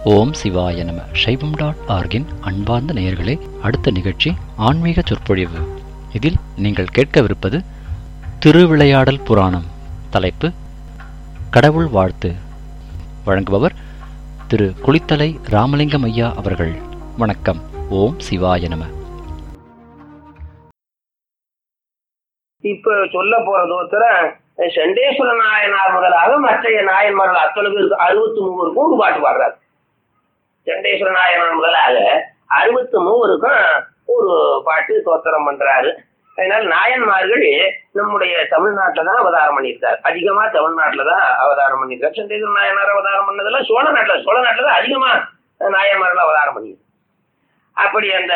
ஓம் சிவாய நம சைவம் டாட் ஆர்கின் அன்பார்ந்த நேயர்களே அடுத்த நிகழ்ச்சி ஆன்மீக சொற்பொழிவு இதில் நீங்கள் கேட்கவிருப்பது திருவிளையாடல் புராணம் தலைப்பு கடவுள் வாழ்த்து வழங்குபவர் திரு குளித்தலை ராமலிங்கம் ஐயா அவர்கள் வணக்கம் ஓம் சிவாய நம இப்ப சொல்ல போறது ஒருத்தர் சண்டேஸ்வர நாயனார் முதலாக மற்ற நாயன்மார்கள் அத்தனை பேருக்கு அறுபத்தி மூவருக்கும் ஒரு பாட்டு பாடுறாரு சண்டேஸ்வர நாயனார் முதலாக அறுபத்தி மூவருக்கும் ஒரு பாட்டு தோத்திரம் பண்றாரு அதனால நாயன்மார்கள் நம்முடைய தமிழ்நாட்டில் தான் அவதாரம் பண்ணியிருக்காரு அதிகமா தமிழ்நாட்டில் தான் அவதாரம் பண்ணியிருக்காரு சண்டேஸ்வர நாயனார் அவதாரம் பண்ணதெல்லாம் சோழ நாட்டில் சோழ நாட்டில் தான் அதிகமா நாயன்மார்கள் அவதாரம் பண்ணியிருக்காரு அப்படி அந்த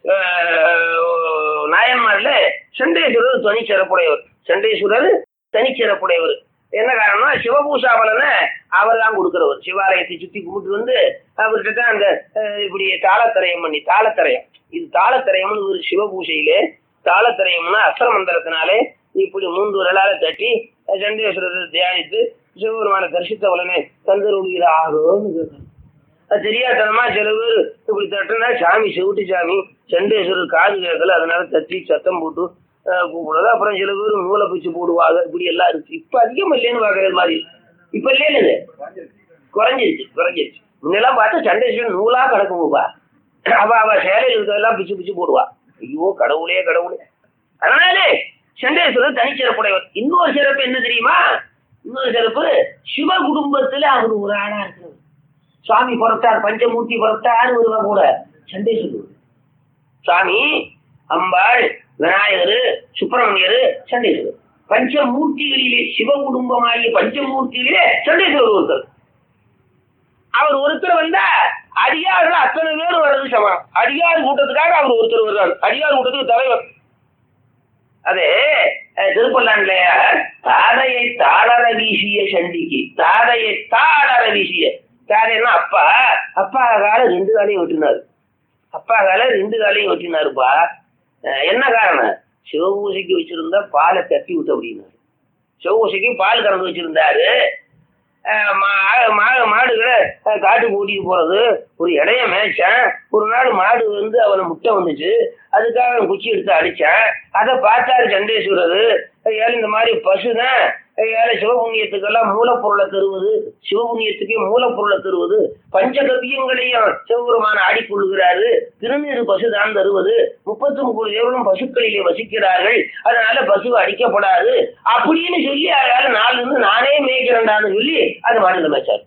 அஹ், நாயன்மார்ல சண்டேஸ்வரர் தனிச்சிறப்புடையவர் சண்டேஸ்வரர் தனிச்சிறப்புடையவர் என்ன காரணம்னா சிவபூஷா பலனை அவர் தான் கொடுக்கிறவர் சிவாலயத்தை சுத்தி கும்பிட்டு வந்து அவர்கிட்ட தான் அந்த அஹ், இப்படி தாளத்திரயம் பண்ணி தாளத்திரயம் இது தாளத்திரயம்னு ஒரு சிவபூஷையிலே தாளத்திரயம்னா அஸ்திர மந்திரத்தினாலே இப்படி மூன்று விரலால தட்டி அஹ், சண்டேஸ்வரரை தியானித்து சிவபெருமான தரிசித்த உடனே தந்தருடைய ஆகோன்னு கேட்கணும் அது தெரியாதனமா சில பேர் இப்படி தட்டுனா சாமி செவிட்டு சாமி சண்டேஸ்வரர் காது கேட்கல அதனால தட்டி சத்தம் போட்டு அஹ், கூப்பிடுறது அப்புறம் சில பேர் நூலை பிச்சு போடுவாங்க இப்படி எல்லாம் இருக்கு இப்ப அதிகம் இல்லைன்னு பாக்குறது மாதிரி இப்ப இல்லைன்னு இது குறைஞ்சிருச்சு குறைஞ்சிருச்சு முன்னெல்லாம் பார்த்தா சண்டேஸ்வரன் நூலா கிடக்கும்பா அவ அவ சேலையில் இருக்கிறதெல்லாம் பிச்சு பிச்சு போடுவா ஐயோ கடவுளே கடவுளே அதனாலே சண்டேஸ்வரர் தனிச்சிறப்புடையவர் இன்னொரு சிறப்பு என்ன தெரியுமா இன்னொரு சிறப்பு சிவ குடும்பத்துல அவர் ஒரு ஆளா இருக்கிறவர் சுவாமி புறத்தார் பஞ்சமூர்த்தி புறத்தார் ஒருவன் கூட சண்டேஸ்வரர் சுவாமி அம்பாள் விநாயகர் சுப்பிரமணியர் சண்டேஸ்வரர் பஞ்சமூர்த்திகளிலே சிவ குடும்பமாகிய பஞ்சமூர்த்திகளிலே சண்டேஸ்வரர் ஒருத்தர் அவர் ஒருத்தர் வந்தா அடியார்கள் அத்தனை பேர் வர்றது சமம் அடியார் கூட்டத்துக்காக அவர் ஒருத்தர் வருவார் அடியார் கூட்டத்துக்கு தலைவர் அது அஹ், திருப்பல்லாண்டுலயா தாதையை தாளர வீசிய சண்டிக்கு தாதையை தாளர வீசிய தாதைன்னா அப்பா அப்பா கால ரெண்டு காலையும் வெட்டினாரு அப்பா கால ரெண்டு காலையும் வெட்டினாருப்பா அஹ், என்ன காரணம் சிவபூசைக்கு வச்சிருந்தா பாலை தட்டி விட்டு அப்படின்னாரு சிவபூசைக்கு பால் கறந்து வச்சிருந்தாரு அஹ், மா- மா- மாடுகளை அஹ், காட்டுக்கு ஓட்டிட்டு போறது ஒரு இடைய மேய்ச்சேன் ஒரு நாள் மாடு வந்து அவனை முட்டை வந்துச்சு அதுக்காக அவன் குச்சி எடுத்து அடிச்சான் அதை பார்த்தாரு சண்டேஸ்வரர் ஏழை இந்த மாதிரி பசுதான் ஏழை சிவபுண்ணியத்துக்கெல்லாம் மூலப்பொருளை தருவது சிவபுண்ணியத்துக்கே மூலப்பொருளை தருவது பஞ்சகவியங்களையும் சிவபெருமான ஆடிக்கொள்கிறாரு திருநீறு பசுதான் தருவது முப்பத்தி முப்பது தேவரும் பசுக்களிலே வசிக்கிறார்கள் அதனால பசு அடிக்கப்படாது அப்படின்னு சொல்லி அதனால நாலு இருந்து நானே மேய்க்கிறேன்டான்னு சொல்லி அது மாநில மேய்ச்சார்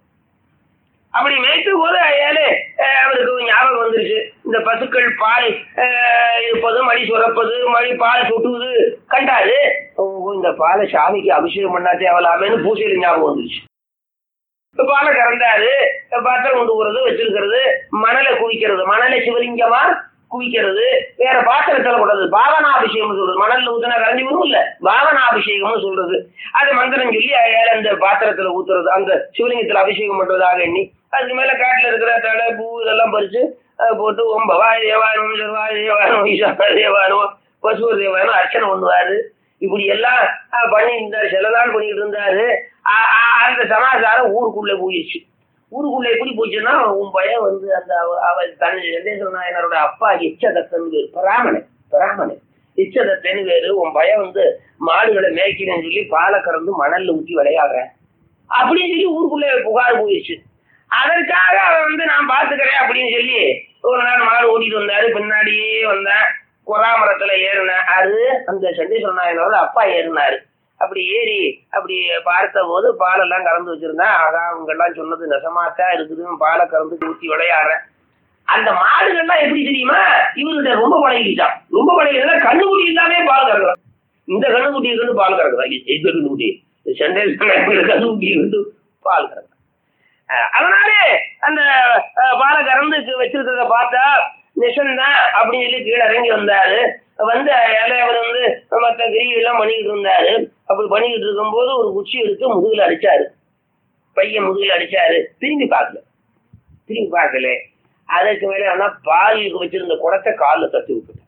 அப்படி மேய்த்த போது அயால அவருக்கு ஒரு ஞாபகம் வந்துருச்சு இந்த பசுக்கள் பால் அஹ், இருப்பது மடி சுரப்பது மடி பால் சுட்டுவது கண்டாரு ஓ, இந்த பாலை சாமிக்கு அபிஷேகம் பண்ணா தேவலாமேன்னு பூசையில ஞாபகம் வந்துருச்சு இப்ப பாலை கறந்தாரு பாத்திரம் கொண்டு போறது வச்சிருக்கிறது மணலை குவிக்கிறது மணலை சிவலிங்கமா குவிக்கிறது வேற பாத்திரத்துல கூடாது பாவனாபிஷேகம் சொல்றது மணல்ல ஊத்தினா கரைஞ்சி வரும் இல்ல பாவனாபிஷேகம்னு சொல்றது அது மந்திரம் சொல்லி அயால அந்த பாத்திரத்துல ஊத்துறது அந்த சிவலிங்கத்துல அபிஷேகம் பண்றதாக எண்ணி அதுக்கு மேல காட்டுல இருக்கிற தலை பூ இதெல்லாம் பறிச்சு அதை போட்டு ஓம் பவாய் தேவானம் சர்வாய தேவானம் ஈசான தேவானம் பசுவ தேவானம் அர்ச்சனை பண்ணுவாரு இப்படி எல்லாம் அஹ், பண்ணி இருந்தாரு சில நாள் பண்ணிட்டு இருந்தாரு அ- அ- அந்த சமாச்சாரம் ஊருக்குள்ளே போயிடுச்சு ஊருக்குள்ள எப்படி போச்சுன்னா உன் பையன் வந்து அந்த அவ- அவ தன் சண்டேஸ்வர நாயனரோட அப்பா எச்சதத்தன் பேர் பிராமணன் பிராமணன் எச்சதத்தன் பேரு உன் பையன் வந்து மாடுகளை மேய்க்கிறேன்னு சொல்லி பாலை கறந்து மணல்ல ஊற்றி விளையாடுறேன் அப்படின்னு சொல்லி ஊருக்குள்ள புகார் போயிடுச்சு அதற்காக அவன் வந்து நான் பாத்துக்கிறேன் அப்படின்னு சொல்லி ஒரு நாள் மாடு ஓட்டிட்டு வந்தாரு பின்னாடியே வந்தேன் கொராமரத்துல ஏறினேன் அது அந்த சண்டீஸ்வர நாயனரோட அப்பா ஏறினாரு அப்படி ஏறி அப்படி பார்த்த போது பாலெல்லாம் கறந்து வச்சிருந்தேன் அதான் அவங்க எல்லாம் சொன்னது நெசமாத்தான் இருக்குது பாலை கறந்து ஊற்றி விளையாடுறேன் அந்த மாடுகள்லாம் எப்படி தெரியுமா இவர்கிட்ட ரொம்ப பழகிட்டான் ரொம்ப பழகிட்டா கண்ணுக்குட்டி இல்லாமே பால் கறக்குறான் இந்த கண்ணுக்குட்டி இருந்து பால் கறக்குறான் இந்த கண்ணுக்குட்டி சண்டேஸ்வர கண்ணுக்குட்டி இருந்து பால் கறக்குறான் அஹ் அதனாலே அந்த அஹ், பாலை கறந்து வச்சிருக்கிறத பார்த்தா நிஷன்தான் அப்படின்னு சொல்லி கீழே இறங்கி வந்தாரு வந்து இலை அவர் வந்து மற்ற கிரி எல்லாம் பண்ணிக்கிட்டு இருந்தாரு அப்படி பண்ணிக்கிட்டு இருக்கும்போது ஒரு குச்சி எடுத்து முதுகுல அடிச்சாரு பையன் முதுகுல அடிச்சாரு திரும்பி பார்க்கல திரும்பி பார்க்கல அதற்கு மேல ஆனா பாலுக்கு வச்சிருந்த குடத்தை காலில் தட்டி விட்டுட்டேன்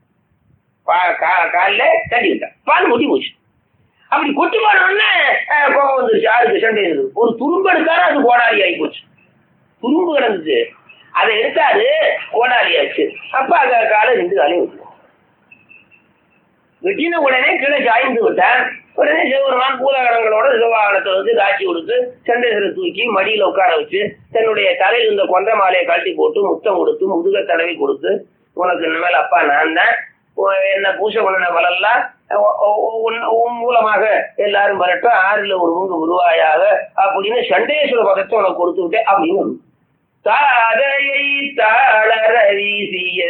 பா- கா- கால்ல தட்டி விட்டேன் பால் முட்டி போச்சு அப்படி கொட்டி போனோடனே கோபம் வந்துருச்சு யாருக்கு சண்டை இருந்தது ஒரு துரும்பு எடுத்தாலும் அது கோடாரி ஆகி போச்சு துரும்பு கிடந்துச்சு அதை எடுத்தாரு கோடாலியாச்சு அப்ப அந்த காலை ரெண்டு காலையும் விட்டுருவோம் வெட்டின உடனே கீழே சாய்ந்து விட்டான் உடனே சிவபெருமான் பூதகணங்களோட சிவவாகனத்தை வந்து காட்சி கொடுத்து சண்டேஸ்வரர் தூக்கி மடியில உட்கார வச்சு தன்னுடைய தலையில் இருந்த கொண்ட மாலையை கழட்டி போட்டு முத்தம் கொடுத்து முதுக தடவி கொடுத்து உனக்கு இனிமேல் அப்பா நான் தான் உன் என்ன பூசை பண்ணின பலெல்லாம் உ- உ- உன் உன் மூலமாக எல்லாரும் வரட்டும் ஆறில் ஒரு பங்கு உருவாயாக அப்படின்னு சண்டேஸ்வர பதத்தை உனக்கு கொடுத்து விட்டேன் அப்படின்னு வரும். தாதையை தாளர வீசிய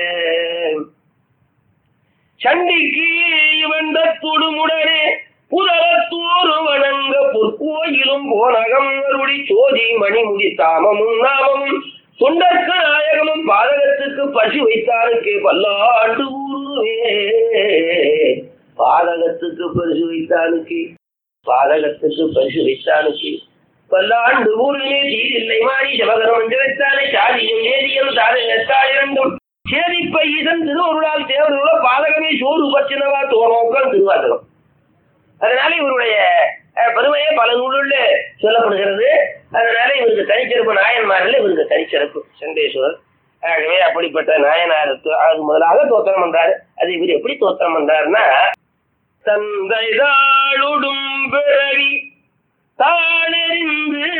சண்டிக்கு இவந்த துடுமுடனே புதலத்தூர் வணங்க பொற்கோயிலும் போனகம் அருளி சோதி மணிமுடி தாமமும் நாமமும் தொண்டர்க்கு நாயகமும் பாதகத்துக்கு பசு வைத்தானுக்கு பல்லாண்டு ஊருவே பாதகத்துக்கு பரிசு வைத்தானுக்கு பாதகத்துக்கு பரிசு வைத்தானுக்கு பல்லாண்டு ஊரிலே தீரில்லை மாறி சிவகரம் மஞ்சளைத்தானே சாதியும் வேதியும் தாரை நெத்தாள் இரண்டும் சேதிப்ப ஈசன் திருவருளால் தேவர்களோ பாதகமே சோறு பச்சினவா தோணோக்கம் திருவாசகம் அதனால இவருடைய அஹ், பெருமையே பல நூலுள்ள சொல்லப்படுகிறது அதனால இவருக்கு தனிச்சிறப்பு நாயன்மாரில் இவருக்கு தனிச்சிறப்பு சண்டேஸ்வரர் ஆகவே அப்படிப்பட்ட நாயனார் அது முதலாக தோத்திரம் பண்றாரு அது இவர் எப்படி தோத்திரம் பண்றாருன்னா தந்தை தாளுடும் பிறவி தாளறிந்து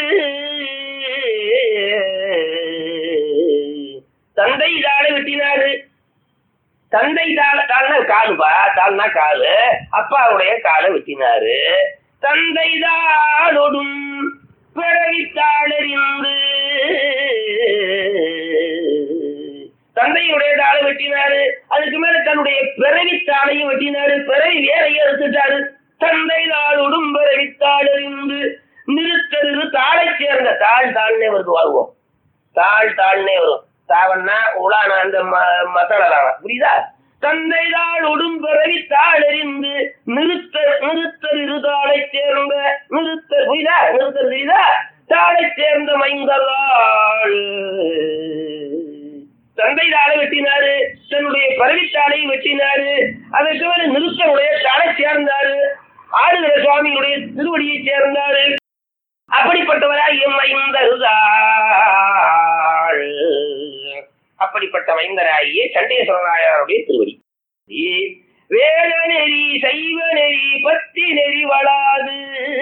தந்தை தாழ வெட்டினாரு தந்தை தாழ தாழ்னா காலுப்பா தாழ்னா காலு அப்பாவுடைய காலை வெட்டினாரு தந்தை தாளொடும் பிறவி தாளறிந்து தந்தையுடைய தாளை வெட்டினாரு அதுக்கு மேல தன்னுடைய பிறவி தாளையும் வெட்டினாரு பிறவி வேறையை எடுத்துட்டாரு தந்தை தாளொடும் பிறவி தாளறிந்து நிறுத்தரு தாளை சேர்ந்த தாழ் தாழ்னே வருது வாழ்வோம் தாழ் தாழ்னே வரும் தாவன்னா உலான அந்த மசாலான புரியுதா தந்தை தாள் உடும் பிறவி தாளறிந்து நிறுத்த நிறுத்தர் இருதாளை சேர்ந்த நிறுத்த புரியுதா நிறுத்தர் புரியுதா தாளை சேர்ந்த மைந்தராள் தந்தை தாளை வெட்டினாரு தன்னுடைய பரவித்தாளை வெட்டினாரு அதற்கு மேல நிறுத்தனுடைய தாளை சேர்ந்தாரு ஆடுகிற சுவாமியுடைய திருவடியை சேர்ந்தாரு அப்படிப்பட்டவராய் எம்மைந்தருதாள் அப்படிப்பட்ட மைந்தராகிய சண்டேஸ்வரராயருடைய திருவடி வேத நெறி சைவ நெறி பத்தி நெறி வளாது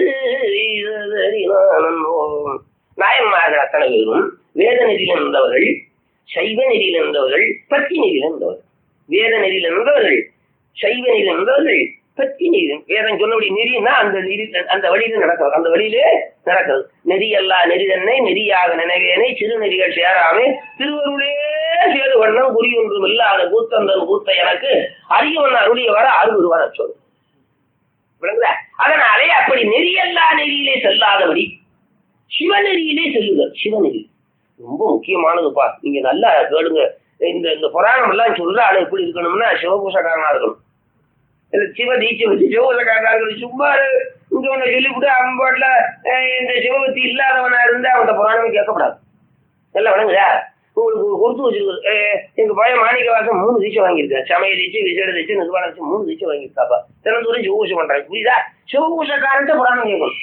நாயன்மார்கள் அத்தனை பேரும் வேத நெறியில் இருந்தவர்கள் சைவ நெறியில் இருந்தவர்கள் பத்தி நெறியில் இருந்தவர்கள் வேத நெறியில் இருந்தவர்கள் சைவ நெறியில் இருந்தவர்கள் பத்தி நெறி வேதம் சொன்னபடி நெறின்னா அந்த நெறி அந்த வழியில நடக்கிறது அந்த வழியிலே நடக்கிறது நெறி அல்லா நெறிதன்னை நெறியாக நினைவேனை சிறு நெறிகள் சேராமே திருவருளே சேது வண்ணம் குறி ஒன்றும் இல்லாத கூத்தந்தன் கூத்த எனக்கு அறியவன் அருளிய வர அறுபது வர சொல் விளங்குதா அதனாலே அப்படி நெறியல்லா நெறியிலே செல்லாதபடி சிவநெறியிலே செல்லுதல் சிவநெறி ரொம்ப முக்கியமானதுப்பா நீங்க நல்லா கேளுங்க இந்த இந்த புராணம் எல்லாம் சொல்ற ஆளு எப்படி இருக்கணும்னா சிவபூஷக்காரனா இருக்கணும் இல்ல சிவ தீட்சை வச்சு சிவபூஷக்காரனா இருக்கணும் சும்மா இங்க ஒண்ணு சொல்லிவிட்டு அவன் பாட்டுல அஹ், இந்த சிவபக்தி இல்லாதவனா இருந்தா அவன் புராணமே கேட்கக்கூடாது எல்லாம் வணங்குதா உங்களுக்கு ஒரு கொடுத்து வச்சிருக்கு அஹ், எங்க பழைய மாணிக்க வாசம் மூணு தீட்சை வாங்கியிருக்கேன் சமய தீட்சை விசேட தீட்சை நிர்வாண தீட்சை மூணு தீட்சை வாங்கியிருக்காப்பா தினந்தோறும் சிவபூஷை பண்றாங்க புரியுதா சிவபூஷக்காரன்ட்ட புராணம் கேட்கணும்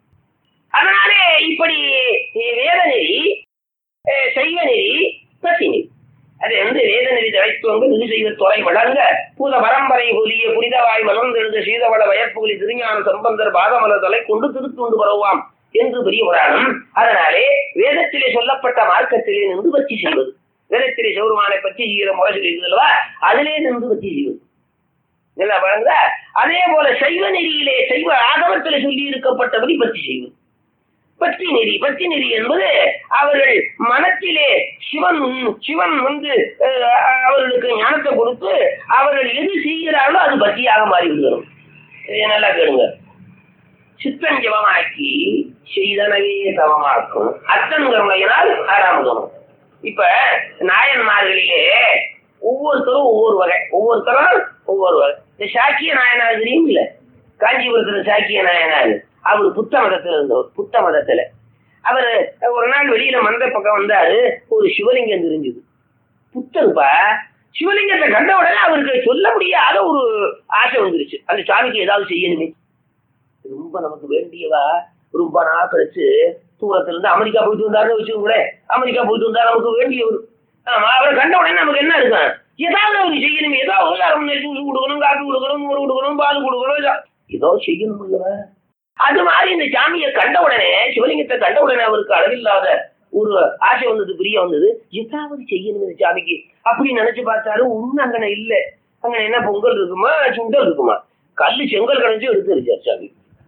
அதனாலே இப்படி அஹ், வேத நெறி அஹ், சைவ நெறி பத்தி நெறி அது வந்து வேத நெறி தழைத்துவங்க இது செய்த துறை வழங்க பூத பரம்பரை ஒலிய புனிதவாய் மலர்ந்தெழுந்த சீதவள வயற்புகலி திருஞான சம்பந்தர் பாதமல தலை கொண்டு திருத்துண்டு பரவாம் என்று பெரிய புராணம் அதனாலே வேதத்திலே சொல்லப்பட்ட மார்க்கத்திலே நின்று பற்றி செய்வது வேதத்திலே சிவருமானை பற்றி செய்கிற முறை சொல்லியிருக்குது அல்லவா அதிலே நின்று பற்றி செய்வது நல்லா வழங்குதா அதே போல சைவ நெறியிலே சைவ ஆகமத்திலே சொல்லி இருக்கப்பட்டபடி பற்றி செய்வது பக்தி நெறி பக்தி நெறி என்பது அவர்கள் மனத்திலே சிவன் சிவன் வந்து அஹ், அவர்களுக்கு ஞானத்தை கொடுத்து அவர்கள் எது செய்கிறார்களோ அது பக்தியாக மாறிவிடுகிறோம் இதை நல்லா கேளுங்க சித்தன் ஜபமாக்கி செய்தனவே தவமாக்கும் அத்தன் கருணையினால் ஆறாமுதம் இப்ப நாயன்மார்களிலே ஒவ்வொருத்தரும் ஒவ்வொரு வகை ஒவ்வொருத்தரும் ஒவ்வொரு வகை இந்த சாக்கிய நாயனார் தெரியும் இல்ல காஞ்சிபுரத்துல சாக்கிய நாயனார் அவர் புத்த மதத்துல இருந்தவர் புத்த மதத்துல அவர் ஒரு நாள் வெளியில மந்த பக்கம் வந்தாரு ஒரு சிவலிங்கம் தெரிஞ்சது புத்தருப்பா சிவலிங்கத்தை கண்ட உடனே அவருக்கு சொல்ல முடியாத ஒரு ஆசை வந்துருச்சு அந்த சாமிக்கு ஏதாவது செய்யணுமே ரொம்ப நமக்கு வேண்டியவா ரொம்ப நாள் கழிச்சு தூரத்துல இருந்து அமெரிக்கா போயிட்டு வந்தாருன்னு வச்சுக்கோங்களேன் அமெரிக்கா போயிட்டு வந்தா நமக்கு வேண்டியவர் ஆமா அவரை கண்ட உடனே நமக்கு என்ன இருக்கும் ஏதாவது அவர் செய்யணும் ஏதாவது அரை மணி நேரம் ஜூஸ் கொடுக்கணும் காஃபி கொடுக்கணும் மோர் கொடுக்கணும் பால் கொடுக்கணும் ஏதா- ஏதோ செய்யணும் இல்லவா அது மாதிரி இந்த சாமியை கண்ட உடனே சிவலிங்கத்தை கண்ட உடனே அவருக்கு அளவில்லாத ஒரு ஆசை வந்தது பிரிய வந்தது ஏதாவது செய்யணும் இந்த சாமிக்கு அப்படி நினைச்சு பார்த்தாரு உண்மை அங்கன இல்ல அங்க என்ன பொங்கல் இருக்குமா சுண்டல் இருக்குமா கல்லு செங்கல் கடைஞ்சு எடுத்து எரிச்சார் சாமி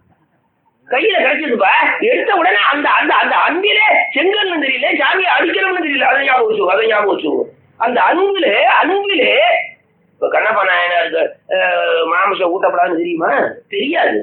கையில கிடைச்சதுப்பா எடுத்த உடனே அந்த அந்த அந்த அன்பிலே செங்கல்னு தெரியல சாமியை அடிக்கிறோம்னு தெரியல அதை ஞாபகம் வச்சுக்கோ அதை ஞாபகம் வச்சுக்கோ அந்த அன்பிலே அன்பிலே இப்ப கண்ணப்பா நாயனாருக்கு அஹ், மாமிசம் ஊட்டப்படாதுன்னு தெரியுமா தெரியாது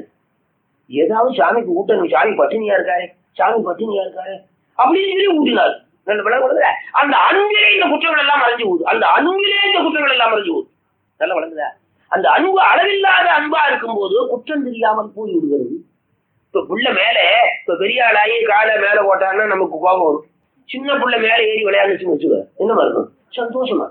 ஏதாவது சாமிக்கு ஊட்டணும் சாமி பட்டினியா இருக்காரு சாமி பட்டினியா இருக்காரு அப்படின்னு சொல்லி ஊட்டினார் நல்ல விளங்க விளங்குதா? அந்த அன்பிலே இந்த குற்றங்கள் எல்லாம் மறைஞ்சு போகுது அந்த அன்பிலே இந்த குற்றங்கள் எல்லாம் மறைஞ்சு போகுது நல்ல வளர்ந்ததா அந்த அன்பு அளவில்லாத அன்பா இருக்கும்போது குற்றம் தெரியாமல் போய் விடுகிறது இப்ப புள்ள மேல இப்ப பெரிய ஆளாகி காலை மேல போட்டான்னா நமக்கு கோபம் வரும் சின்ன புள்ள மேல ஏறி விளையாண்டுச்சுன்னு வச்சுக்க என்னமா இருக்கும் சந்தோஷமா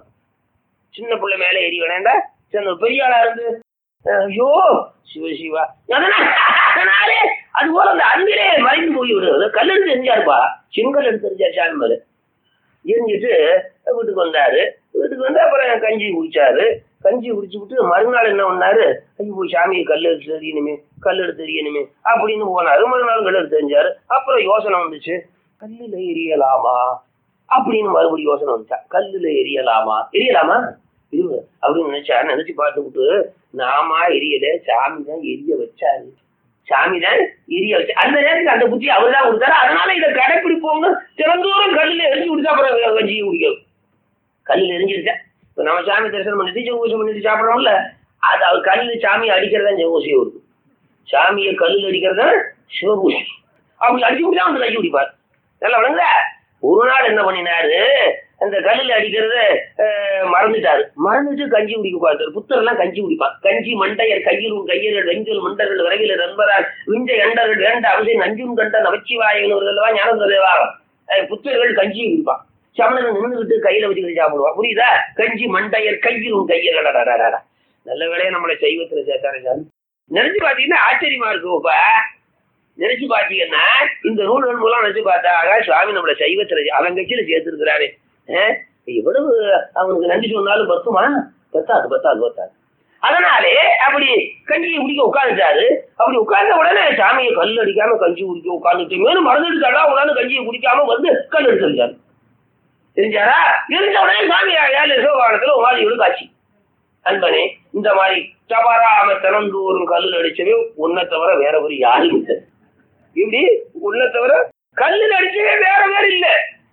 சின்ன புள்ள மேல ஏறி விளையாண்டா சந்தோ- பெரிய ஆளா இருந்து அஹ், ஐயோ சிவ சிவா அதனால அதனாலே அது போல அந்த அன்பிலே மறைந்து போய் விடுறது கல் எடுத்து எரிஞ்சாருப்பா செங்கல் எடுத்து எரிஞ்சார் சாமி மேல எரிஞ்சிட்டு வீட்டுக்கு வந்தாரு வீட்டுக்கு வந்து அப்புறம் கஞ்சி குடிச்சாரு கஞ்சி குடிச்சு விட்டு மறுநாள் என்ன பண்ணாரு ஐயோ போய் சாமியை கல் எடுத்து எறியணுமே கல் எடுத்து எறியணுமே அப்படின்னு போனாரு மறுநாள் கல் எடுத்து எரிஞ்சாரு அப்புறம் யோசனை வந்துச்சு கல்லுல எரியலாமா அப்படின்னு மறுபடியும் யோசனை வந்துச்சா கல்லுல எரியலாமா எரியலாமா இருங்க அப்படின்னு நினைச்சா நினைச்சு பார்த்துக்கிட்டு நாமா எரியல சாமி தான் எரிய வச்சாரு சாமி தான் எரிய வச்சு அந்த நேரத்துக்கு அந்த புத்தி அவர் தான் கொடுத்தாரு அதனால இதை கடைப்பிடிப்போம்னு திறந்தோறும் கல்லுல எரிஞ்சு குடிச்சா அப்புறம் கஞ்சியை குடிக்கும் கல்லுல எரிஞ்சிருச்சா இப்ப நம்ம சாமி தரிசனம் பண்ணிட்டு செவ்வூசி பண்ணிட்டு சாப்பிடறோம்ல அது அவர் கல்லு சாமி அடிக்கிறதா செவ்வூசி வருது சாமியை கல்லுல அடிக்கிறதா சிவபூசி அப்படி அடிச்சு குடிச்சா வந்து கஞ்சி குடிப்பார் நல்லா வணங்க ஒரு நாள் என்ன பண்ணினாரு அந்த கல்லுல அடிக்கிறத அஹ், மறந்துட்டாரு மறந்துட்டு கஞ்சி குடிக்க பார்த்தாரு புத்தரெல்லாம் கஞ்சி குடிப்பான் கஞ்சி மண்டையர் கையிலும் கையர்கள் வெஞ்சல் மண்டர்கள் விரைவில் நண்பரால் விஞ்ச எண்டர்கள் வேண்ட அவசை நஞ்சும் கண்ட நமச்சிவாயனவர்களவா ஞானந்தேவாரம் புத்தர்கள் கஞ்சி குடிப்பான் சமணன் நின்றுகிட்டு கையில வச்சுக்கிட்டு சாப்பிடுவான் புரியுதா கஞ்சி மண்டையர் கையிலும் கையர்கள் நல்ல வேலையை நம்மளை சைவத்துல சேர்த்தாரு சார் நினைச்சு பாத்தீங்கன்னா ஆச்சரியமா இருக்குப்பா நினைச்சு பாத்தீங்கன்னா இந்த நூல்கள் மூலம் நினைச்சு பார்த்தா ஆகா சுவாமி நம்மள சைவத்துல அவன் கட்சியில சேர்த்திருக்கிறாரு அஹ், எவ்வளவு அவனுக்கு நன்றி சொன்னாலும் பத்துமா பத்தாது பத்தாது பத்தாது அதனாலே அப்படி கஞ்சியை குடிக்க உட்காந்துட்டாரு அப்படி உட்கார்ந்த உடனே சாமியை கல் அடிக்காம கஞ்சி குடிக்க உட்காந்துட்டு மேலும் மறந்துட்டாடா உடனே கஞ்சியை குடிக்காம வந்து கல் எடுத்துருச்சாரு தெரிஞ்சாரா இருந்த உடனே சாமி ஏழு சிவகாலத்துல உமாதியோடு காட்சி அன்பனே இந்த மாதிரி தவறாம திறந்தோறும் கல்லில் அடிச்சவே உன்னை தவிர வேற ஒரு யாரும் இல்லை இப்படி உன்னை தவிர கல்லில் அடிச்சவே வேற வேற இல்ல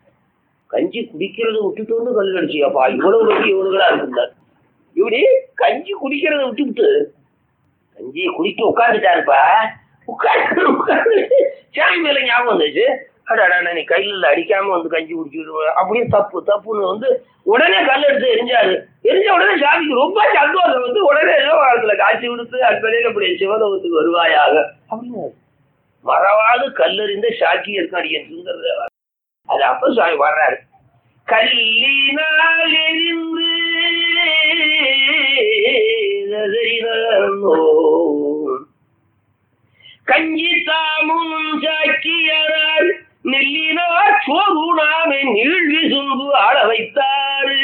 கஞ்சி குடிக்கிறத விட்டுட்டு வந்து கல்லில் அடிச்சியாப்பா இவ்வளவு பெரிய இவனுங்களா இருந்தார் இப்படி கஞ்சி குடிக்கிறத விட்டுவிட்டு கஞ்சியை குடிக்க உட்காந்துட்டாருப்பா உட்கார்ந்து உட்கார்ந்து சாமி மேல ஞாபகம் வந்துச்சு அடாடா நீ கையில அடிக்காம வந்து கஞ்சி குடிச்சுட்டு அப்படியே தப்பு தப்புன்னு வந்து உடனே கல் எடுத்து எரிஞ்சாரு எரிஞ்ச உடனே சாமிக்கு ரொம்ப சந்தோஷம் வந்து உடனே ஏதோ காலத்துல காட்சி கொடுத்து அன்பதில் அப்படி சிவலோகத்துக்கு வருவாயாக அப்படின்னு மறவாது கல்லறிந்த சாட்சி இருக்க அடியன் சுந்தர அது அப்ப சுவாமி வர்றாரு கல்லினால் எரிந்து நெறினோ. கஞ்சி தாமும் சாக்கியரார் நெல்லினார் சோகுணாமை நீழ்வி சும்பு ஆள வைத்தாரு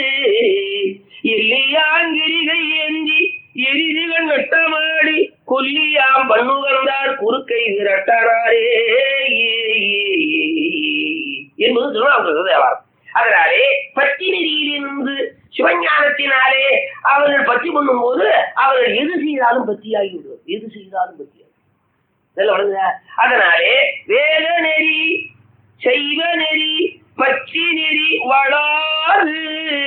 எல்லியாங்கிரிகை ஏந்தி எரிதிகள் நட்டமாடி கொல்லியாம் பண்ணுகந்தார் குறுக்கை விரட்டனாரே என்பது திருநாவுக்கரசு தேவாரம் அதனாலே பத்தி நெறியிலிருந்து சிவஞானத்தினாலே அவர்கள் பற்றி பண்ணும் போது அவர்கள் எது செய்தாலும் பத்தியாகி விடுவது எது செய்தாலும் பத்தியாகி இதெல்லாம் வழங்குதா? அதனாலே வேத நெறி செய்வ நெறி பச்சி நெறி வளாது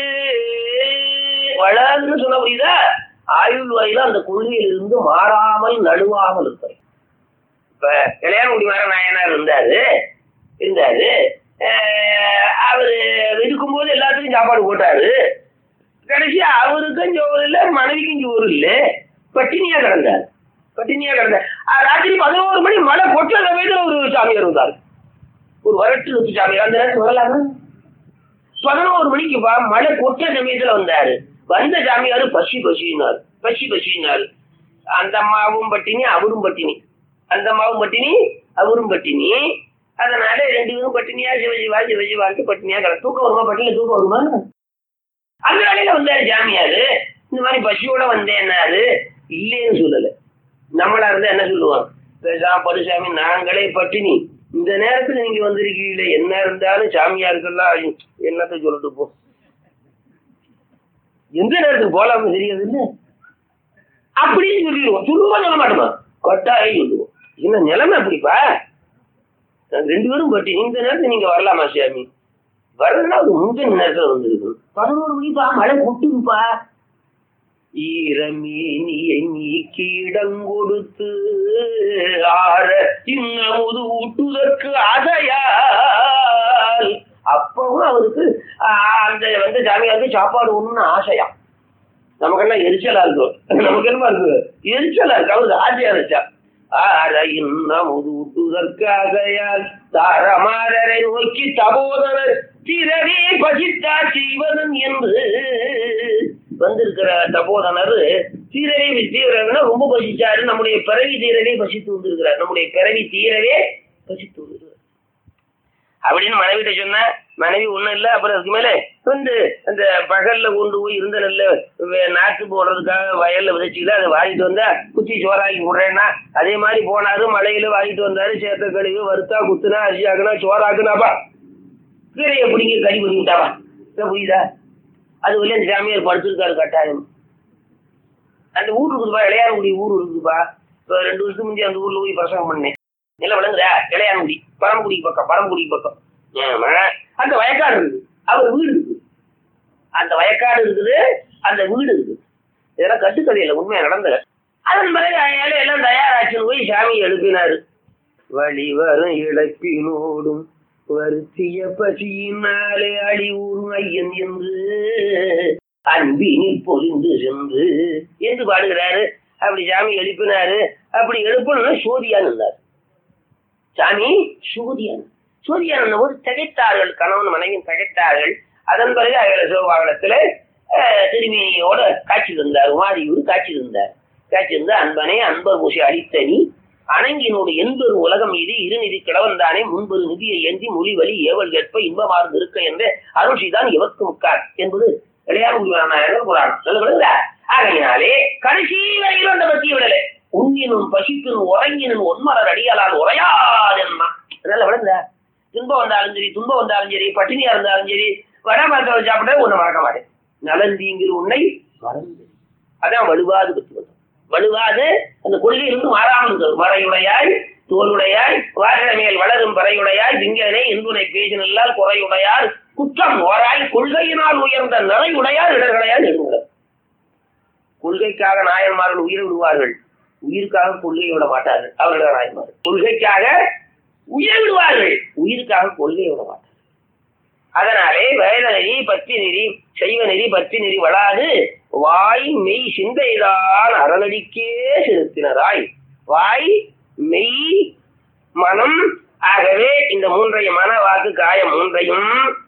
வளாதுன்னு சொல்ல புரியுதா ஆயுள் வரையில அந்த கொள்கையிலிருந்து மாறாமல் நடுவாமல் இருப்பார் இப்ப இளையான்குடி மர நாயனார் இருந்தாரு இருந்தாரு அஹ் அவரு இருக்கும்போது எல்லாத்துக்கும் சாப்பாடு போட்டாரு கடைசியா அவருக்கும் சோறு இல்ல மனைவிக்கும் சோறு இல்ல பட்டினியா கிடந்தார் பட்டினியா கிடந்தார் அஹ் ராத்திரி பதினோரு மணி மழை கொட்ட சமயத்துல ஒரு சாமியார் இருந்தார் ஒரு வரட்டு நூத்தி சாமியார் அந்த நேரத்தில் வரலாமா பதினோரு மணிக்கு பா மழை கொட்ட சமயத்துல வந்தாரு வந்த சாமியாரு பசி பசினார் பசி பசினார் அந்த அம்மாவும் பட்டினி அவரும் பட்டினி அந்த அம்மாவும் பட்டினி அவரும் பட்டினி அதனால ரெண்டு பேரும் பட்டினியா சிவஜிவா சிவஜிவான்ட்டு பட்டினியா கிட தூக்கம் வருமா பட்டினில தூக்கம் வருமா அந்த வேலையில வந்தாரு ஜாமியாரு இந்த மாதிரி பசியோட வந்தேன்னாரு இல்லைன்னு சொல்லல நம்மளா இருந்தா என்ன சொல்லுவோம் பேசாம படுசாமி நாங்களே பட்டினி இந்த நேரத்துல நீங்க வந்திருக்கீங்களே என்ன இருந்தாலும் சாமியாருக்கெல்லாம் என்னத்த சொல்லிட்டு போ எந்த நேரத்துக்கு போலாம்னு தெரியாது இல்ல அப்படின்னு சொல்லிடுவோம் சொல்லுவோம் சொல்ல மாட்டோமா கட்டாயம் சொல்லுவோம் என்ன நிலைமை அப்படிப்பா நாங்க ரெண்டு பேரும் பட்டி இந்த நேரத்துல நீங்க வரலாமா சாமி வரலன்னா அது முந்தின நேரத்துல வந்துருக்கும் பதினோரு மணிப்பா மழை கொட்டுதுப்பா ஈரமேனியை நீக்கி இடம் கொடுத்து ஆற இன்னமுது ஊட்டுதற்கு ஆசையால் அப்பவும் அவருக்கு ஆஹ், அந்த வந்து ஜாமியாருக்கு சாப்பாடு ஒண்ணுன்னு ஆசையா நமக்கெல்லாம் எரிச்சலா இருக்கும் நமக்கு என்னமா இருக்கு எரிச்சலா இருக்கு அவருக்கு ஆசையா இருந்துச்சா ஆற இன்னமுது ஊட்டுதற்கு ஆசையால் தாரமாரரை நோக்கி தபோதரர் திரவே பசித்தா செய்வதன் என்று வந்திருக்கிற தபோதனர் தீரவே தீரவேன்னா ரொம்ப பசிச்சாரு நம்முடைய பிறவி தீரவே பசித்து வந்திருக்கிறார் நம்முடைய பிறவி தீரவே பசித்து வந்திருக்கிறார் அப்படின்னு மனைவிட்ட சொன்ன மனைவி ஒண்ணும் இல்ல அப்புறம் அதுக்கு மேல வந்து அந்த பகல்ல கொண்டு போய் இருந்த நெல்ல வே- நாத்து போடுறதுக்காக வயல்ல விதைச்சுக்கிட்டு அதை வாங்கிட்டு வந்தா குச்சி சோறாக்கி போடுறேன்னா அதே மாதிரி போனாரு மழையில வாங்கிட்டு வந்தாரு சேத்த கழுவி வறுத்தா குத்துனா அரிசி ஆக்குனா சோறாக்குனாப்பா கீரையை பிடிங்க கறி பண்ணிவிட்டாவா இப்ப புரியுதா அது வழியா அந்த சாமியார் படுத்திருக்காரு கட்டாயம் அந்த ஊர் இருக்குதுப்பா இளையாரங்குடி ஊர் இருக்குதுப்பா இப்போ ரெண்டு வருஷத்துக்கு முந்தைய அந்த ஊர்ல போய் பிரசவம் பண்ணேன் நில விளங்குதா இளையாரங்குடி பரமக்குடி பக்கம் பரமக்குடி பக்கம் ஆமா. அந்த வயக்காடு இருக்குது அவர் வீடு இருக்குது அந்த வயக்காடு இருக்குது அந்த வீடு இருக்குது இதெல்லாம் கட்டுக்கதையில உண்மையா நடந்தது அதன் பிறகு அயால எல்லாம் தயாராச்சுன்னு போய் சாமி எழுப்பினாரு வழி வரும் இழப்பினோடும் வருத்திய பசியினாலே அழிவுறும் ஐயன் என்று அன்பினில் பொலிந்து சென்று என்று பாடுகிறாரு அப்படி சாமி எழுப்பினாரு அப்படி எழுப்பணும்னா சோதியான் இருந்தார் சாமி சோதியான் சோதியான் போது திகைத்தார்கள் கணவன் மனைவியும் திகைத்தார்கள் அதன் பிறகு அகல சிவபாகனத்துல திரும்பியோட காட்சி தந்தார் உமாதியூர் காட்சி தந்தார் காட்சி தந்த அன்பனே அன்பர் பூசி அளித்தனி அணங்கினோடு என்பது உலகம் இது இருநிதி கிழவன்தானே முன்பொரு நிதியை ஏந்தி மொழி வழி ஏவல் கேட்ப இன்பமார்ந்து இருக்க என்று அருள்சிதான் எவர்க்கு முக்கார் என்பது இளையார் நாயகர் புராணம் சொல்லுகிறதா ஆகையினாலே கடைசி வரையிலும் அந்த பத்திய விடலை உண்ணினும் பசிப்பினும் உறங்கினும் ஒன்மலர் அடியாளால் உரையாதென்மா அதெல்லாம் விளங்குதா துன்பம் வந்தாலும் சரி துன்பம் வந்தாலும் சரி பட்டினியா இருந்தாலும் சரி வட மரத்தை சாப்பிட்டா ஒண்ணு மறக்க மாட்டேன் நலந்தீங்கிற உன்னை மறந்து அதான் வலுவாது பத்தி வந்தோம் வலுவாது அந்த கொள்கையிலிருந்து மாறாமல் இருக்கிறது மறையுடையாய் தோலுடையாய் வாரண மேல் வளரும் பறையுடையாய் திங்கனை இன்புனை பேசினல்லால் குறையுடையார் குற்றம் ஓராய் கொள்கையினால் உயர்ந்த நிறையுடையார் இடர்களையால் எழுதுகிறார் கொள்கைக்காக நாயன்மார்கள் உயிரை விடுவார்கள் உயிருக்காக கொள்கையை விட மாட்டார்கள் அவர்கள் நாயன்மார்கள் கொள்கைக்காக உயிரை விடுவார்கள் உயிருக்காக கொள்கையை விட மாட்டார்கள் அதனாலே வேத நெறி பத்தி நெறி செய்வ நெறி பத்தி நெறி வளாது வாய் மெய் சிந்தைதான் அறநடிக்கே செலுத்தினராய் வாய் மெய் மனம் ஆகவே இந்த மூன்றைய மன வாக்கு காயம் மூன்றையும்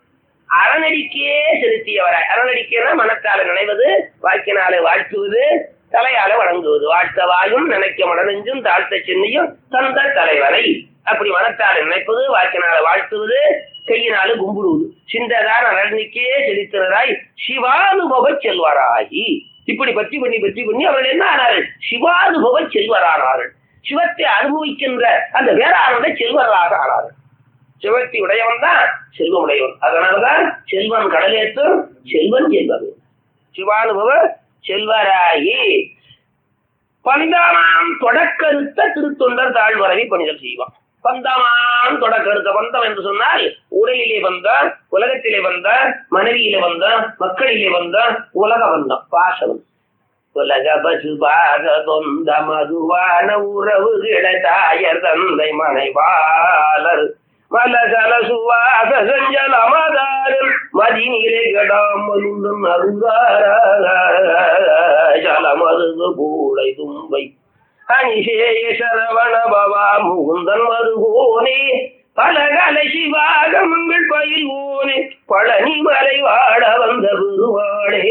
அறநடிக்கே செலுத்தியவராய் அறநடிக்கேனா மனத்தால நினைவது வாக்கினாலே வாழ்த்துவது தலையால வணங்குவது வாழ்த்த வாயும் நினைக்க மடனெஞ்சும் தாழ்த்த சென்னையும் தந்த தலைவரை அப்படி மனத்தால நினைப்பது வாக்கினால வாழ்த்துவது கையினால கும்பிடுவது சிந்ததான் அறநிக்கே செலுத்தினராய் சிவானுபவ செல்வராகி இப்படி பற்றி பண்ணி பற்றி பண்ணி அவர்கள் என்ன ஆனார்கள் சிவானுபவ செல்வரானார்கள் சிவத்தை அனுபவிக்கின்ற அந்த வேளாண்மை செல்வராக ஆனார்கள் சிவத்தை உடையவன் தான் செல்வம் உடையவன் அதனாலதான் செல்வன் கடலேற்றும் செல்வன் செல்வன் சிவானுபவ செல்வராகி பந்தாமாம் தொடக்கருத்த திருத்தொண்டர் தாழ்வரவி பணிதல் செய்வான் பந்தமாம் தொடக்கருத்த பந்தம் என்று சொன்னால் உடலிலே வந்த உலகத்திலே வந்த மனைவியிலே வந்த மக்களிலே வந்த உலக வந்தம் பாசனம் உலக பசுபாக தொந்த மதுவான உறவுகளை தாயர் தந்தை மனைவாளர் மலகல சுவாச செஞ்சல் அமதாரன் மதினிலே கடாமலுடன் அருங்காரமருது பூளை தும்பை அனிசேய சரவண பவா முகுந்தன் மருகோனே பலகல சிவாகமங்கள் பயில்வோனே பழனி மலை வாட வந்த பெருவாளே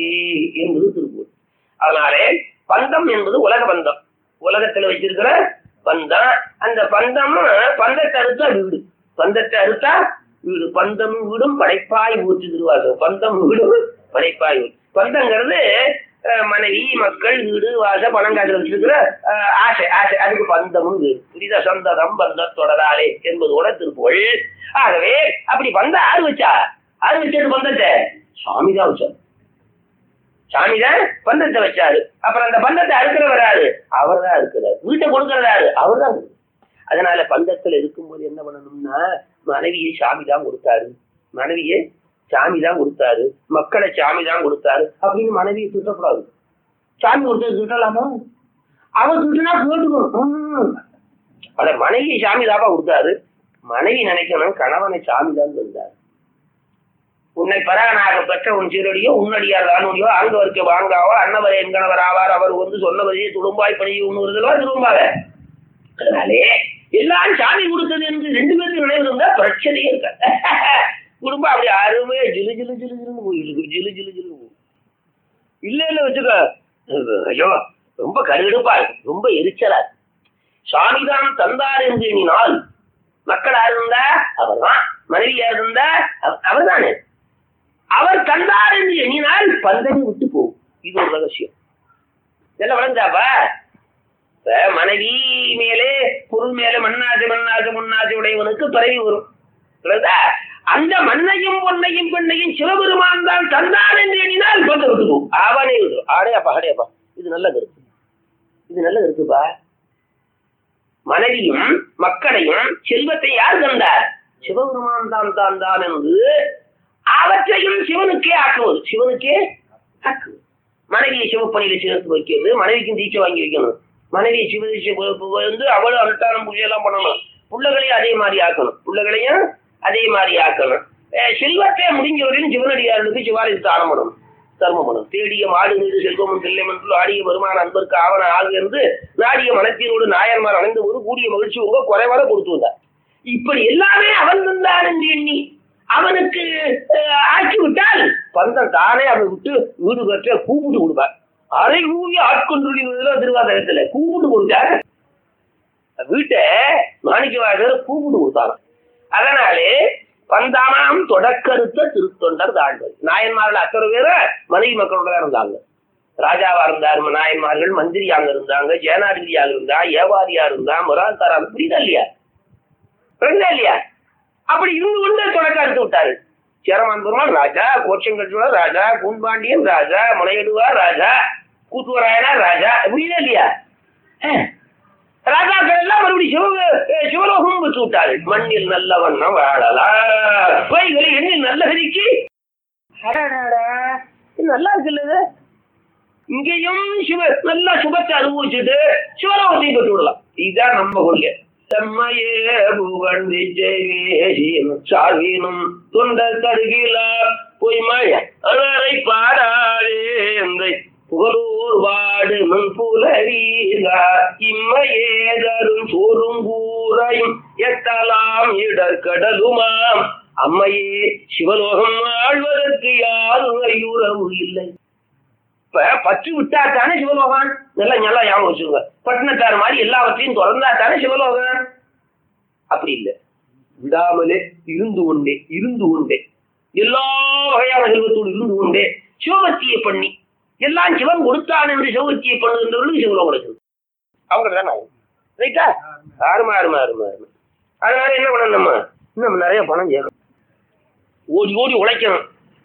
என்பது திருப்பூர் அதனாலே பந்தம் என்பது உலக பந்தம் உலகத்துல வச்சிருக்கிற பந்தம் அந்த பந்தமும் பந்தத்தை அறுத்தா வீடு பந்தத்தை அறுத்தா வீடு பந்தமும் வீடும் படைப்பாய் ஊற்று திருவாசகம் பந்தம் வீடும் படைப்பாய் ஊற்று பந்தங்கிறது அஹ், மனைவி மக்கள் வீடு வாச பணம் காசு வச்சிருக்கிற அஹ், ஆசை ஆசை அதுக்கு பந்தமும் வீடு புரியுதா சொந்ததம் பந்தம் தொடராலே என்பதோட திருப்புகழ் ஆகவே அப்படி பந்த ஆறு வச்சா ஆறு வச்சது பந்தத்தை சாமி தான் வச்சார் சாமி தான் பந்தத்தை வச்சாரு அப்புறம் அந்த பந்தத்தை அறுக்கிறவர் யாரு அவர் தான் இருக்கிறார் வீட்டை கொடுக்கறதாரு அவர் தான் அதனால பந்தத்துல இருக்கும்போது என்ன பண்ணணும்னா மனைவியை சாமி தான் கொடுத்தாரு மனைவியை சாமி தான் கொடுத்தாரு மக்களை சாமி தான் கொடுத்தாரு அப்படின்னு மனைவியை திட்டக்கூடாது சாமி கொடுத்தது திட்டலாமா அவன் திட்டுனா கேட்டுக்கணும் ம். அட மனைவியை சாமி தாப்பா கொடுத்தாரு மனைவி நினைக்கணும் கணவனை சாமி தான் தந்தார் உன்னை பரானாக பெற்ற உன் சீரடியோ உன்னடியார் தானுடையோ ஆங்கவருக்கு வாங்காவோ அன்னவர் என்கணவர் ஆவார் அவர் வந்து சொன்னவரையே துடும்பாய் பணியை உண்ணுவதிலோ திரும்பாக அதனாலே எல்லாம் சாமி கொடுத்தது என்று ரெண்டு பேரும் நினைவு இருந்தா பிரச்சனையே இருக்க குடும்பம் அப்படி அருமையா ஜிலு ஜிலு ஜிலு ஜிலுன்னு போயிருக்கு ஜிலு ஜிலு ஜிலு இல்ல இல்ல வச்சுக்க ஐயோ ரொம்ப கருடுப்பா இருக்கு ரொம்ப எரிச்சலா இருக்கு சாமிதான் தந்தார் என்று எண்ணினால் மக்கள் யார் இருந்தா அவர்தான் மனைவி யார் இருந்தா அவ- அவர்தானே அவர் தந்தார் என்று எண்ணினால் பந்தனை விட்டு போகும் இது ஒரு ரகசியம் இதெல்லாம் வளர்ந்தாப்பா இப்ப மனைவி மேலே பொருள் மேலே மண்ணாசை மண்ணாசை முன்னாசை உடையவனுக்கு பிறவி வரும் புரியுதா? அந்த மண்ணையும் பொன்னையும் பெண்ணையும் சிவபெருமான் தான் தந்தான் என்று எண்ணினால் பந்த விட்டு போகும் அவனே விடும் ஆடையாப்பா ஆடையாப்பா இது நல்ல கருத்து இது நல்ல கருத்துப்பா மனைவியும் மக்களையும் செல்வத்தை யார் தந்தார் சிவபெருமான் தான் தான் தான் என்று அவற்றையும் சிவனுக்கே ஆக்குவது சிவனுக்கே ஆக்குவது மனைவியை சிவப்பணியில சேர்த்து வைக்கிறது மனைவிக்கும் தீட்சை வாங்கி வைக்கணும் மனைவியை சிவ தீட்சை பு- பு- வந்து அவளும் அனுஷ்டானம் பூஜை எல்லாம் பண்ணணும் பிள்ளைகளையும் அதே மாதிரி ஆக்கணும் பிள்ளைகளையும் அதே மாதிரி ஆக்கணும் அஹ் செல்வத்தை முடிஞ்ச வரையிலும் சிவனடியார்களுக்கு சிவாலயத்தை தானம் பண்ணணும் தர்மம் பண்ணணும் தேடிய மாடு மீது செல்வமும் செல்லம் ஆடிய வருமான அன்பருக்கு ஆவண ஆக இருந்து நாடிய மனத்தினோடு நாயன்மார் அணைந்த போது கூடிய மகிழ்ச்சி உங்க குறைவாக கொடுத்து வந்தார் இப்படி எல்லாமே அவன் தந்தான் என்று எண்ணி அவனுக்கு அஹ், ஆக்கி விட்டால் பந்தம் தானே அவன் விட்டு வீடு கற்ற கூப்பிட்டு கொடுப்பார் அரை ஊவி ஆட்கொண்டு திருவாதகத்துல கூப்பிட்டு கொடுத்தாரு வீட்டை மாணிக்கவாசர் கூப்பிட்டு கொடுத்தாங்க அதனாலே பந்தானாம் தொடக்கருத்த திருத்தொண்டர் தாழ்வது நாயன்மார்கள் அத்தனை பேர மனைவி மக்களோட தான் இருந்தாங்க ராஜாவா இருந்தார் நாயன்மார்கள் மந்திரியாக இருந்தாங்க ஜேனாதிபதியாக இருந்தா ஏவாதியா இருந்தா முராத்தாரா புரியுதா இல்லையா புரியுதா இல்லையா அப்படி இருந்து கொண்டு தொடக்க எடுத்து விட்டாரு சேரமான் பெருமாள் ராஜா கோச்சங்கட்டுவார் ராஜா கூன்பாண்டியன் ராஜா முனையிடுவார் ராஜா கூத்துவராயனார் ராஜா புரியுதா இல்லையா அஹ். ராஜாக்கள் எல்லாம் மறுபடியும் சிவ அஹ் சிவலோகம் விட்டு விட்டாரு மண்ணில் நல்ல வண்ணம் வாழலாம் வைகளை எண்ணில் நல்ல கதிக்கு அடடடா, இது நல்லா இருக்குல்ல இது? இங்கேயும் சிவ நல்லா சுபத்தை அனுபவிச்சுட்டு சிவலோகத்தையும் பெற்று விடலாம் இதுதான் நம்ம கொள்கை செம்மையே புகழ்ந்து செய்வேசின் சாவினும் தொண்ட தருகிலார் பொய்மழ அலரை பாடாதே எந்தை புகழூர் வாடு முன் புலரீகார் இம்மையே தரும் சோறும் கூரையும் எட்டலாம் இடர்கடலுமாம் அம்மையே சிவலோகம் ஆழ்வதற்கு யாரும் ஐயுறவு இல்லை இப்ப பற்று விட்டா தானே சிவலோகம் நல்லா நல்லா ஞாபகம் வச்சுருங்க பட்டினத்தார் மாதிரி எல்லாவற்றையும் திறந்தா தானே சிவலோகம் அப்படி இல்லை விடாமலே இருந்து கொண்டே இருந்து கொண்டே எல்லா வகையான செல்வத்தோடு இருந்து கொண்டே சிவபக்தியை பண்ணி எல்லாம் சிவன் கொடுத்தான் என்று சிவபக்தியை பண்ணுகின்றவர்களுக்கு சிவலோகம் கிடைச்சது அவங்க தானே ரைட்டா ஆறுமா ஆறுமா ஆறுமா ஆறுமா அதனால என்ன பண்ணணும் நம்ம இன்னும் நிறைய பணம் சேரும் ஓடி ஓடி உழைக்கணும்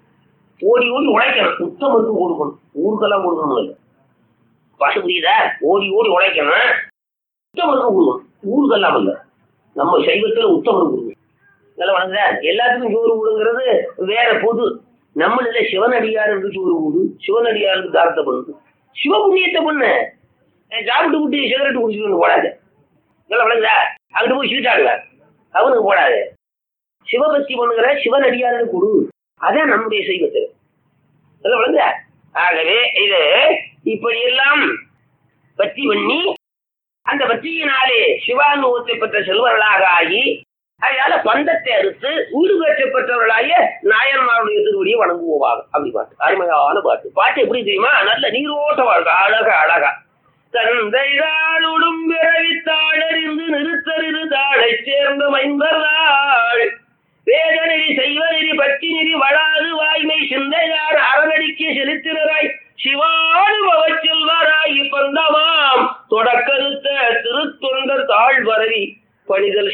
ஓடி ஓடி உழைக்கணும் உத்தமருக்கு கொடுக்கணும் ஊருக்கெல்லாம் கொடுக்கணும் இல்லை பாட்டு புரியுதா ஓடி ஓடி உழைக்கணும் உத்தமருக்கு கொடுக்கணும் ஊருக்கெல்லாம் இல்லை நம்ம சைவத்துல உத்தமருக்கு கொடுக்கணும் நல்லா வணங்குதா எல்லாத்துக்கும் சோறு கொடுங்கிறது வேற பொது நம்மளில சிவனடியாருக்கு சோறு கூடு சிவனடியாருக்கு தாரத்தை பண்ணு சிவபுண்ணியத்தை பண்ணு அஹ் சாப்பிட்டு விட்டு சிகரெட் குடிச்சுட்டு போடாது நல்லா வணங்குதா அங்கிட்டு போய் சீட்டாடுவேன் அவனுக்கு போடாது சிவபக்தி பண்ணுகிற சிவனடியாருக்கு கொடு அதான் நம்முடைய செய்வத்தில் நல்லா வணங்குதா ஆகவே இது இப்படியெல்லாம் பற்றி பண்ணி அந்த பற்றியினாலே சிவானுபவத்தை பெற்ற செல்வர்களாக ஆகி அதனால பந்தத்தை அறுத்து வீடு பெற்ற பெற்றவர்களாகிய நாயன்மாருடைய திருவடியை வணங்குவோவாக அப்படி பாட்டு அருமையான பாட்டு பாட்டு எப்படி தெரியுமா நல்ல நீரோட்ட வாழ்க்கை அழகா அழகா தந்தைதாளுடும் பிறவித்தாளறிந்து நிறுத்தறிது தாழைச் சேர்ந்த மைந்தர்தாள் வேதநெறி செய்வநெறி பற்றி நெறி வளாது வாய்மை சிந்தையார் அறநடிக்கு செலுத்தினராய் சிவானுபவச் செல்வராய் பந்தமாம் தொடக்கருத்த திருத்தொண்டர் தாழ்வரவி பணிதல்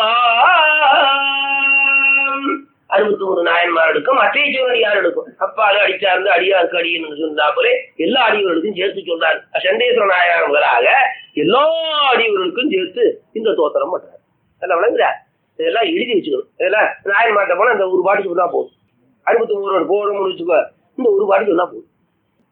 செய்வாம் அறுபத்தி மூணு நாயன்மார்களுக்கும் அத்தேச்சுவடியார்களுக்கும் அப்பாலு அடிச்சார்ந்து அடியாருக்கு அடின்னு சொன்னாப்புலே எல்லா அடியவர்களுக்கும் சேர்த்து சொல்றாரு சண்டேஸ்வர நாயனார் முதலாக எல்லா அடியவர்களுக்கும் சேர்த்து இந்த தோத்திரம் பண்றாரு எல்லாம் விளங்குதா இதெல்லாம் எழுதி வச்சுக்கணும் இதெல்லாம் நாயன்மார்ட்ட போனா இந்த ஒரு பாட்டு சொன்னா போதும் அறுபத்தி மூணு போகணும்னு வச்சுக்கோ இந்த ஒரு பாட்டு சொன்னா போதும்